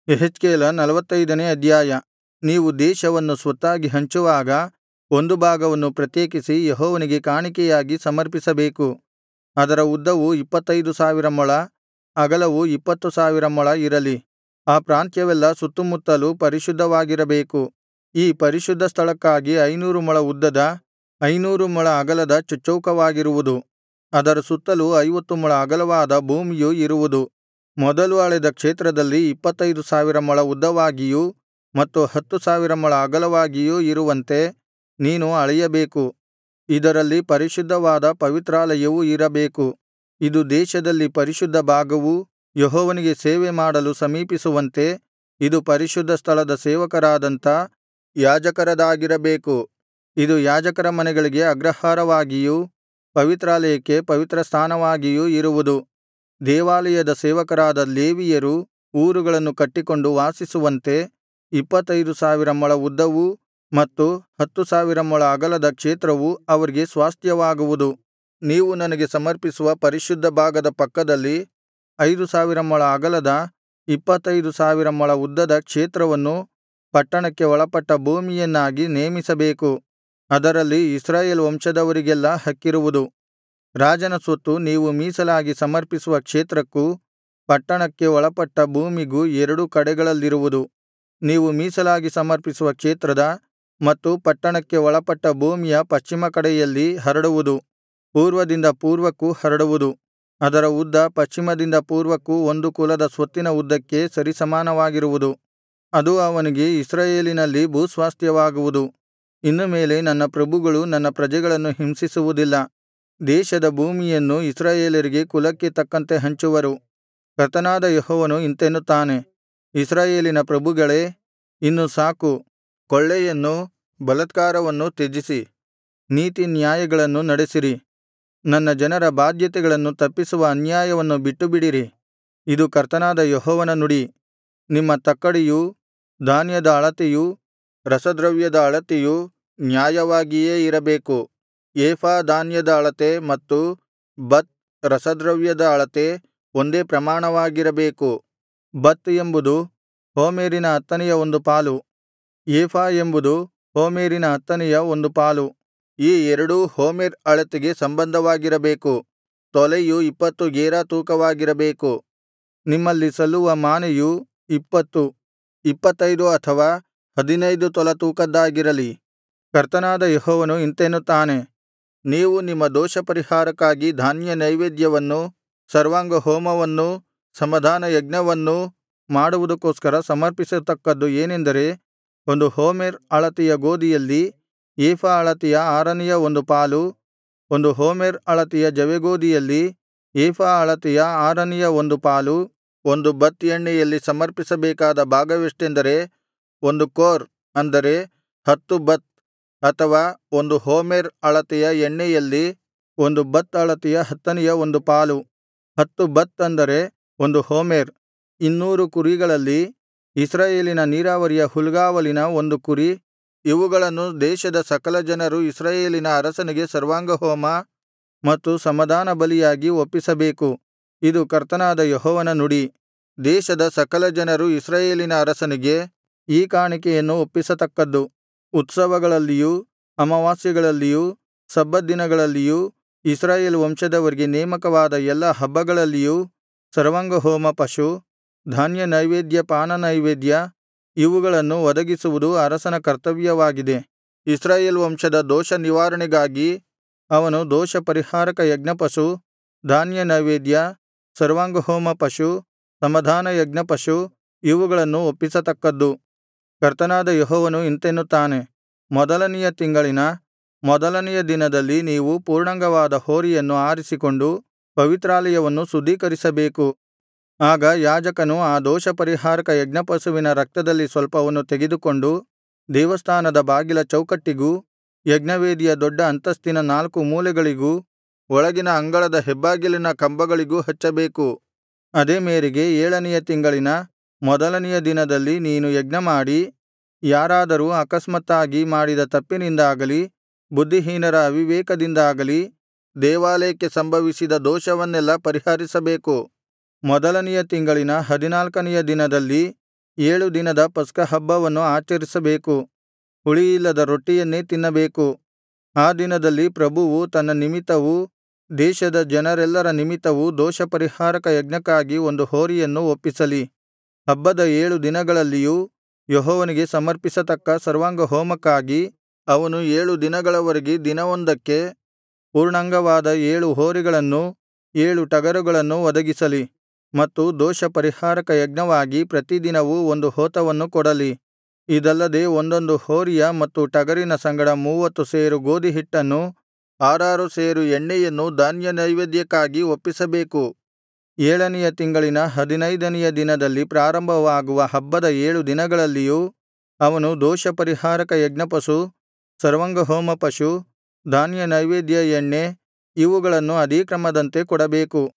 ಯೆಹೆಜ್ಕೇಲ ನಲವತ್ತೈದನೇ ಅಧ್ಯಾಯ ನೀವು ದೇಶವನ್ನು ಸ್ವತ್ತಾಗಿ ಹಂಚುವಾಗ ಒಂದು ಭಾಗವನ್ನು ಪ್ರತ್ಯೇಕಿಸಿ ಯೆಹೋವನಿಗೆ ಕಾಣಿಕೆಯಾಗಿ ಸಮರ್ಪಿಸಬೇಕು ಅದರ ಉದ್ದವು ಇಪ್ಪತ್ತೈದು ಸಾವಿರ ಮೊಳ ಅಗಲವು ಇಪ್ಪತ್ತು ಸಾವಿರ ಮೊಳ ಇರಲಿ ಆ ಪ್ರಾಂತ್ಯವೆಲ್ಲಾ ಸುತ್ತುಮುತ್ತಲೂ ಪರಿಶುದ್ಧವಾಗಿರಬೇಕು ಈ ಪರಿಶುದ್ಧ ಸ್ಥಳಕ್ಕಾಗಿ ಐನೂರು ಮೊಳ ಉದ್ದದ ಐನೂರು ಮೊಳ ಅಗಲದ ಚಚ್ಚೌಕವಾಗಿರುವುದು ಅದರ ಸುತ್ತಲೂ ಐವತ್ತು ಮೊಳ ಅಗಲವಾದ ಭೂಮಿಯು ಇರುವುದು ಮೊದಲು ಅಳೆದ ಕ್ಷೇತ್ರದಲ್ಲಿ ಇಪ್ಪತ್ತೈದು ಸಾವಿರ ಮೊಳ ಉದ್ದವಾಗಿಯೂ ಮತ್ತು ಹತ್ತು ಸಾವಿರ ಮೊಳ ಅಗಲವಾಗಿಯೂ ಇರುವಂತೆ ನೀನು ಅಳೆಯಬೇಕು ಇದರಲ್ಲಿ ಪರಿಶುದ್ಧವಾದ ಪವಿತ್ರಾಲಯವೂ ಇರಬೇಕು ಇದು ದೇಶದಲ್ಲಿ ಪರಿಶುದ್ಧ ಭಾಗವೂ ಯೆಹೋವನಿಗೆ ಸೇವೆ ಮಾಡಲು ಸಮೀಪಿಸುವಂತೆ ಇದು ಪರಿಶುದ್ಧ ಸ್ಥಳದ ಸೇವಕರಾದಂಥ ಯಾಜಕರದಾಗಿರಬೇಕು ಇದು ಯಾಜಕರ ಮನೆಗಳಿಗೆ ಅಗ್ರಹಾರವಾಗಿಯೂ ಪವಿತ್ರಾಲಯಕ್ಕೆ ಪವಿತ್ರಸ್ಥಾನವಾಗಿಯೂ ಇರುವುದು ದೇವಾಲಯದ ಸೇವಕರಾದ ಲೇವಿಯರು ಊರುಗಳನ್ನು ಕಟ್ಟಿಕೊಂಡು ವಾಸಿಸುವಂತೆ ಇಪ್ಪತ್ತೈದು ಸಾವಿರ ಮೊಳ ಉದ್ದವೂ ಮತ್ತು ಹತ್ತು ಸಾವಿರ ಮೊಳ ಅಗಲದ ಕ್ಷೇತ್ರವು ಅವರಿಗೆ ಸ್ವಾಸ್ತ್ಯವಾಗುವುದು ನೀವು ನನಗೆ ಸಮರ್ಪಿಸುವ ಪರಿಶುದ್ಧ ಭಾಗದ ಪಕ್ಕದಲ್ಲಿ ಐದು ಸಾವಿರ ಮೊಳ ಅಗಲದ ಇಪ್ಪತ್ತೈದು ಸಾವಿರ ಮೊಳ ಉದ್ದದ ಕ್ಷೇತ್ರವನ್ನು ಪಟ್ಟಣಕ್ಕೆ ಒಳಪಟ್ಟ ಭೂಮಿಯನ್ನಾಗಿ ನೇಮಿಸಬೇಕು ಅದರಲ್ಲಿ ಇಸ್ರಾಯೇಲ್ ವಂಶದವರಿಗೆಲ್ಲಾ ಹಕ್ಕಿರುವುದು ರಾಜನ ಸ್ವತ್ತು ನೀವು ಮೀಸಲಾಗಿ ಸಮರ್ಪಿಸುವ ಕ್ಷೇತ್ರಕ್ಕೂ ಪಟ್ಟಣಕ್ಕೆ ಒಳಪಟ್ಟ ಭೂಮಿಗೂ ಎರಡೂ ಕಡೆಗಳಲ್ಲಿರುವುದು ನೀವು ಮೀಸಲಾಗಿ ಸಮರ್ಪಿಸುವ ಕ್ಷೇತ್ರದ ಮತ್ತು ಪಟ್ಟಣಕ್ಕೆ ಒಳಪಟ್ಟ ಭೂಮಿಯ ಪಶ್ಚಿಮ ಕಡೆಯಲ್ಲಿ ಹರಡುವುದು ಪೂರ್ವದಿಂದ ಪೂರ್ವಕ್ಕೂ ಹರಡುವುದು ಅದರ ಉದ್ದ ಪಶ್ಚಿಮದಿಂದ ಪೂರ್ವಕ್ಕೂ ಒಂದು ಕುಲದ ಸ್ವತ್ತಿನ ಉದ್ದಕ್ಕೆ ಸರಿಸಮಾನವಾಗಿರುವುದು ಅದು ಅವನಿಗೆ ಇಸ್ರಾಯೇಲಿನಲ್ಲಿ ಭೂಸ್ವಾಸ್ತ್ಯವಾಗುವುದು ಇನ್ನು ಮೇಲೆ ನನ್ನ ಪ್ರಭುಗಳು ನನ್ನ ಪ್ರಜೆಗಳನ್ನು ಹಿಂಸಿಸುವುದಿಲ್ಲ ದೇಶದ ಭೂಮಿಯನ್ನು ಇಸ್ರಾಯೇಲರಿಗೆ ಕುಲಕ್ಕೆ ತಕ್ಕಂತೆ ಹಂಚುವರು ಕರ್ತನಾದ ಯೆಹೋವನು ಇಂತೆನ್ನುತ್ತಾನೆ ಇಸ್ರಾಯೇಲಿನ ಪ್ರಭುಗಳೇ ಇನ್ನು ಸಾಕು ಕೊಳ್ಳೆಯನ್ನೂ ಬಲಾತ್ಕಾರವನ್ನೂ ತ್ಯಜಿಸಿ ನೀತಿನ್ಯಾಯಗಳನ್ನು ನಡೆಸಿರಿ ನನ್ನ ಜನರ ಬಾಧ್ಯತೆಗಳನ್ನು ತಪ್ಪಿಸುವ ಅನ್ಯಾಯವನ್ನು ಬಿಟ್ಟುಬಿಡಿರಿ ಇದು ಕರ್ತನಾದ ಯೆಹೋವನ ನುಡಿ ನಿಮ್ಮ ತಕ್ಕಡಿಯೂ ಧಾನ್ಯದ ಅಳತೆಯೂ ರಸದ್ರವ್ಯದ ಅಳತೆಯೂ ನ್ಯಾಯವಾಗಿಯೇ ಇರಬೇಕು ಏಫಾ ಧಾನ್ಯದ ಅಳತೆ ಮತ್ತು ಬತ್ ರಸದ್ರವ್ಯದ ಅಳತೆ ಒಂದೇ ಪ್ರಮಾಣವಾಗಿರಬೇಕು ಬತ್ ಎಂಬುದು ಹೋಮೆರಿನ ಹತ್ತನೆಯ ಒಂದು ಪಾಲು ಏಫಾ ಎಂಬುದು ಹೋಮೆರಿನ ಹತ್ತನೆಯ ಒಂದು ಪಾಲು ಈ ಎರಡೂ ಹೋಮೆರ್ ಅಳತೆಗೆ ಸಂಬಂಧವಾಗಿರಬೇಕು ತೊಲೆಯು ಇಪ್ಪತ್ತು ಗೇರಾ ತೂಕವಾಗಿರಬೇಕು ನಿಮ್ಮಲ್ಲಿ ಸಲ್ಲುವ ಮಾನೆಯು ಇಪ್ಪತ್ತು ಇಪ್ಪತ್ತೈದು ಅಥವಾ ಹದಿನೈದು ತೊಲಾ ತೂಕದ್ದಾಗಿರಲಿ ಕರ್ತನಾದ ಯೆಹೋವನು ಇಂತೆನ್ನುತ್ತಾನೆ ನೀವು ನಿಮ್ಮ ದೋಷಪರಿಹಾರಕ್ಕಾಗಿ ಧಾನ್ಯನೈವೇದ್ಯವನ್ನೂ ಸರ್ವಾಂಗಹೋಮವನ್ನೂ ಸಮಾಧಾನಯಜ್ಞವನ್ನೂ ಮಾಡುವುದಕ್ಕೋಸ್ಕರ ಸಮರ್ಪಿಸತಕ್ಕದ್ದು ಏನೆಂದರೆ ಒಂದು ಹೋಮೆರ್ ಅಳತೆಯ ಗೋದಿಯಲ್ಲಿ ಏಫಾ ಅಳತೆಯ ಆರನೆಯ ಒಂದು ಪಾಲು ಒಂದು ಹೋಮೆರ್ ಅಳತೆಯ ಜವೆಗೋದಿಯಲ್ಲಿ ಏಫಾ ಅಳತೆಯ ಆರನೆಯ ಒಂದು ಪಾಲು ಒಂದು ಬತ್ ಎಣ್ಣೆಯಲ್ಲಿ ಸಮರ್ಪಿಸಬೇಕಾದ ಭಾಗವೆಷ್ಟೆಂದರೆ ಒಂದು ಕೋರ್ ಅಂದರೆ ಹತ್ತು ಬತ್ ಅಥವಾ ಒಂದು ಹೋಮೆರ್ ಅಳತೆಯ ಎಣ್ಣೆಯಲ್ಲಿ ಒಂದು ಬತ್ ಅಳತೆಯ ಹತ್ತನೆಯ ಒಂದು ಪಾಲು ಹತ್ತು ಬತ್ ಅಂದರೆ ಒಂದು ಹೋಮೆರ್ ಇನ್ನೂರು ಕುರಿಗಳಲ್ಲಿ ಇಸ್ರಾಯೇಲಿನ ನೀರಾವರಿಯ ಹುಲ್ಗಾವಲಿನ ಒಂದು ಕುರಿ ಇವುಗಳನ್ನು ದೇಶದ ಸಕಲ ಜನರು ಇಸ್ರಾಯೇಲಿನ ಅರಸನಿಗೆ ಸರ್ವಾಂಗಹೋಮ ಮತ್ತು ಸಮಾಧಾನ ಬಲಿಯಾಗಿ ಒಪ್ಪಿಸಬೇಕು ಇದು ಕರ್ತನಾದ ಯೆಹೋವನ ನುಡಿ ದೇಶದ ಸಕಲ ಜನರು ಇಸ್ರಾಯೇಲಿನ ಅರಸನಿಗೆ ಈ ಕಾಣಿಕೆಯನ್ನು ಒಪ್ಪಿಸತಕ್ಕದ್ದು ಉತ್ಸವಗಳಲ್ಲಿಯೂ ಅಮಾವಾಸ್ಯೆಗಳಲ್ಲಿಯೂ ಸಬ್ಬತ್ ದಿನಗಳಲ್ಲಿಯೂ ಇಸ್ರಾಯೇಲ್ ವಂಶದವರಿಗೆ ನೇಮಕವಾದ ಎಲ್ಲಾ ಹಬ್ಬಗಳಲ್ಲಿಯೂ ಸರ್ವಾಂಗಹೋಮ ಪಶು ಧಾನ್ಯನೈವೇದ್ಯ ಪಾನನೈವೇದ್ಯ ಇವುಗಳನ್ನು ಒದಗಿಸುವುದು ಅರಸನ ಕರ್ತವ್ಯವಾಗಿದೆ ಇಸ್ರಾಯೇಲ್ ವಂಶದ ದೋಷ ನಿವಾರಣೆಗಾಗಿ ಅವನು ದೋಷಪರಿಹಾರಕ ಯಜ್ಞಪಶು ಧಾನ್ಯನೈವೇದ್ಯ ಸರ್ವಾಂಗಹೋಮ ಪಶು ಸಮಾಧಾನ ಯಜ್ಞಪಶು ಇವುಗಳನ್ನು ಒಪ್ಪಿಸತಕ್ಕದ್ದು ಕರ್ತನಾದ ಯೆಹೋವನು ಇಂತೆನ್ನುತ್ತಾನೆ ಮೊದಲನೆಯ ತಿಂಗಳಿನ ಮೊದಲನೆಯ ದಿನದಲ್ಲಿ ನೀವು ಪೂರ್ಣಾಂಗವಾದ ಹೋರಿಯನ್ನು ಆರಿಸಿಕೊಂಡು ಪವಿತ್ರಾಲಯವನ್ನು ಶುದ್ಧೀಕರಿಸಬೇಕು ಆಗ ಯಾಜಕನು ಆ ದೋಷಪರಿಹಾರಕ ಯಜ್ಞಪಶುವಿನ ರಕ್ತದಲ್ಲಿ ಸ್ವಲ್ಪವನ್ನು ತೆಗೆದುಕೊಂಡು ದೇವಸ್ಥಾನದ ಬಾಗಿಲ ಚೌಕಟ್ಟಿಗೂ ಯಜ್ಞವೇದಿಯ ದೊಡ್ಡ ಅಂತಸ್ತಿನ ನಾಲ್ಕು ಮೂಲೆಗಳಿಗೂ ಒಳಗಿನ ಅಂಗಳದ ಹೆಬ್ಬಾಗಿಲಿನ ಕಂಬಗಳಿಗೂ ಹಚ್ಚಬೇಕು ಅದೇ ಮೇರೆಗೆ ಏಳನೆಯ ತಿಂಗಳಿನ ಮೊದಲನೆಯ ದಿನದಲ್ಲಿ ನೀನು ಯಜ್ಞಮಾಡಿ ಯಾರಾದರೂ ಅಕಸ್ಮಾತ್ತಾಗಿ ಮಾಡಿದ ತಪ್ಪಿನಿಂದಾಗಲಿ ಬುದ್ಧಿಹೀನರ ಅವಿವೇಕದಿಂದಾಗಲಿ ದೇವಾಲಯಕ್ಕೆ ಸಂಭವಿಸಿದ ದೋಷವನ್ನೆಲ್ಲಾ ಪರಿಹರಿಸಬೇಕು ಮೊದಲನೆಯ ತಿಂಗಳಿನ ಹದಿನಾಲ್ಕನೆಯ ದಿನದಲ್ಲಿ ಏಳು ದಿನದ ಪಸ್ಕಹಬ್ಬವನ್ನು ಆಚರಿಸಬೇಕು ಹುಳಿಯಿಲ್ಲದ ರೊಟ್ಟಿಯನ್ನೇ ತಿನ್ನಬೇಕು ಆ ದಿನದಲ್ಲಿ ಪ್ರಭುವು ತನ್ನ ನಿಮಿತ್ತವೂ ದೇಶದ ಜನರೆಲ್ಲರ ನಿಮಿತ್ತವೂ ದೋಷಪರಿಹಾರಕ ಯಜ್ಞಕ್ಕಾಗಿ ಒಂದು ಹೋರಿಯನ್ನು ಒಪ್ಪಿಸಲಿ ಹಬ್ಬದ ಏಳು ದಿನಗಳಲ್ಲಿಯೂ ಯೆಹೋವನಿಗೆ ಸಮರ್ಪಿಸತಕ್ಕ ಸರ್ವಾಂಗಹೋಮಕ್ಕಾಗಿ ಅವನು ಏಳು ದಿನಗಳವರೆಗೆ ದಿನವೊಂದಕ್ಕೆ ಪೂರ್ಣಾಂಗವಾದ ಏಳು ಹೋರಿಗಳನ್ನೂ ಏಳು ಟಗರುಗಳನ್ನೂ ಒದಗಿಸಲಿ ಮತ್ತು ದೋಷಪರಿಹಾರಕ ಯಜ್ಞವಾಗಿ ಪ್ರತಿದಿನವೂ ಒಂದು ಹೋತವನ್ನು ಕೊಡಲಿ ಇದಲ್ಲದೆ ಒಂದೊಂದು ಹೋರಿಯ ಮತ್ತು ಟಗರಿನ ಸಂಗಡ ಮೂವತ್ತು ಸೇರು ಗೋದಿಹಿಟ್ಟನ್ನೂ ಆರಾರು ಸೇರು ಎಣ್ಣೆಯನ್ನೂ ಧಾನ್ಯನೈವೇದ್ಯಕ್ಕಾಗಿ ಒಪ್ಪಿಸಬೇಕು ಏಳನೆಯ ತಿಂಗಳಿನ ಹದಿನೈದನೆಯ ದಿನದಲ್ಲಿ ಪ್ರಾರಂಭವಾಗುವ ಹಬ್ಬದ ಏಳು ದಿನಗಳಲ್ಲಿಯೂ ಅವನು ದೋಷಪರಿಹಾರಕ ಯಜ್ಞಪಶು ಸರ್ವಾಂಗಹೋಮಪಶು ಧಾನ್ಯನೈವೇದ್ಯ ಎಣ್ಣೆ ಇವುಗಳನ್ನು ಅದೇ ಕ್ರಮದಂತೆ ಕೊಡಬೇಕು